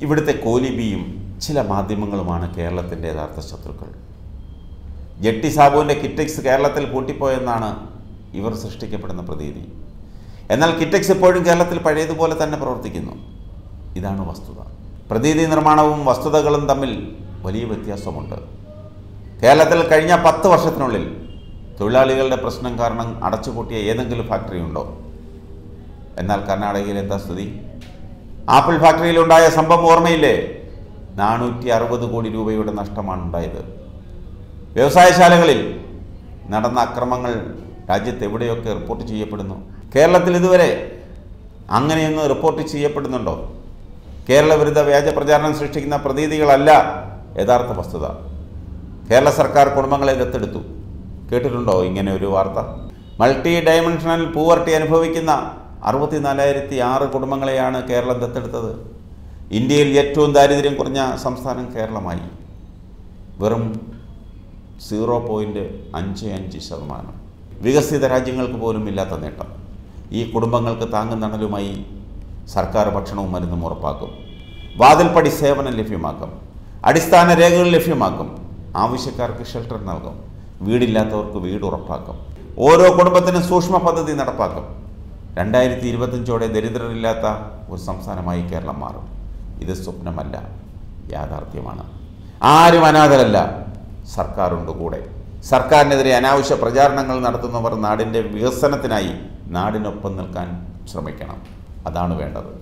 ഇവിടുത്തെ കോലിബിയും ചില മാധ്യമങ്ങളുമാണ് കേരളത്തിൻ്റെ യഥാർത്ഥ ശത്രുക്കൾ ജെട്ടി സാബുവിൻ്റെ കിറ്റക്സ് കേരളത്തിൽ പൂട്ടിപ്പോയെന്നാണ് ഇവർ സൃഷ്ടിക്കപ്പെടുന്ന പ്രതീതി എന്നാൽ കിറ്റക്സ് ഇപ്പോഴും കേരളത്തിൽ പഴയതുപോലെ തന്നെ പ്രവർത്തിക്കുന്നു ഇതാണ് വസ്തുത പ്രതീതി നിർമ്മാണവും വസ്തുതകളും തമ്മിൽ വലിയ വ്യത്യാസമുണ്ട് കേരളത്തിൽ കഴിഞ്ഞ പത്ത് വർഷത്തിനുള്ളിൽ തൊഴിലാളികളുടെ പ്രശ്നം കാരണം അടച്ചുപൂട്ടിയ ഏതെങ്കിലും ഫാക്ടറി ഉണ്ടോ എന്നാൽ കർണാടകയിൽ എന്താ സ്ഥിതി ആപ്പിൾ ഫാക്ടറിയിലുണ്ടായ സംഭവം ഓർമ്മയില്ലേ നാനൂറ്റി അറുപത് കോടി രൂപയുടെ നഷ്ടമാണ് ഉണ്ടായത് വ്യവസായശാലകളിൽ നടന്ന അക്രമങ്ങൾ രാജ്യത്ത് എവിടെയൊക്കെ റിപ്പോർട്ട് ചെയ്യപ്പെടുന്നു കേരളത്തിൽ ഇതുവരെ അങ്ങനെയൊന്ന് റിപ്പോർട്ട് ചെയ്യപ്പെടുന്നുണ്ടോ കേരള വിരുദ്ധ വ്യാജ പ്രചാരണം സൃഷ്ടിക്കുന്ന പ്രതീതികളല്ല യഥാർത്ഥ വസ്തുത കേരള സർക്കാർ കുടുംബങ്ങളെ ദത്തെടുത്തു കേട്ടിട്ടുണ്ടോ ഇങ്ങനെ ഒരു വാർത്ത മൾട്ടി ഡയമെൻഷണൽ പൂവർട്ടി അനുഭവിക്കുന്ന അറുപത്തിനാലായിരത്തി ആറ് കുടുംബങ്ങളെയാണ് കേരളം ദത്തെടുത്തത് ഇന്ത്യയിൽ ഏറ്റവും ദാരിദ്ര്യം കുറഞ്ഞ സംസ്ഥാനം കേരളമായി വെറും സീറോ പോയിൻറ്റ് അഞ്ച് അഞ്ച് ശതമാനം വികസിത രാജ്യങ്ങൾക്ക് പോലും ഇല്ലാത്ത നേട്ടം ഈ കുടുംബങ്ങൾക്ക് താങ്ങും തണലുമായി സർക്കാർ ഭക്ഷണവും മരുന്നും ഉറപ്പാക്കും വാതിൽപ്പടി സേവനം ലഭ്യമാക്കും അടിസ്ഥാന രേഖകൾ ലഭ്യമാക്കും ആവശ്യക്കാർക്ക് ഷെൽട്ടർ നൽകും വീടില്ലാത്തവർക്ക് വീട് ഉറപ്പാക്കും ഓരോ കുടുംബത്തിനും സൂക്ഷ്മ പദ്ധതി നടപ്പാക്കും രണ്ടായിരത്തി ഇരുപത്തഞ്ചോടെ ദരിദ്രരില്ലാത്ത ഒരു സംസ്ഥാനമായി കേരളം മാറും ഇത് സ്വപ്നമല്ല യാഥാർത്ഥ്യമാണ് ആരും അനാഥരല്ല സർക്കാരുണ്ട് കൂടെ സർക്കാരിനെതിരെ അനാവശ്യ പ്രചാരണങ്ങൾ നടത്തുന്നവർ നാടിൻ്റെ വികസനത്തിനായി നാടിനൊപ്പം നിൽക്കാൻ ശ്രമിക്കണം അതാണ് വേണ്ടത്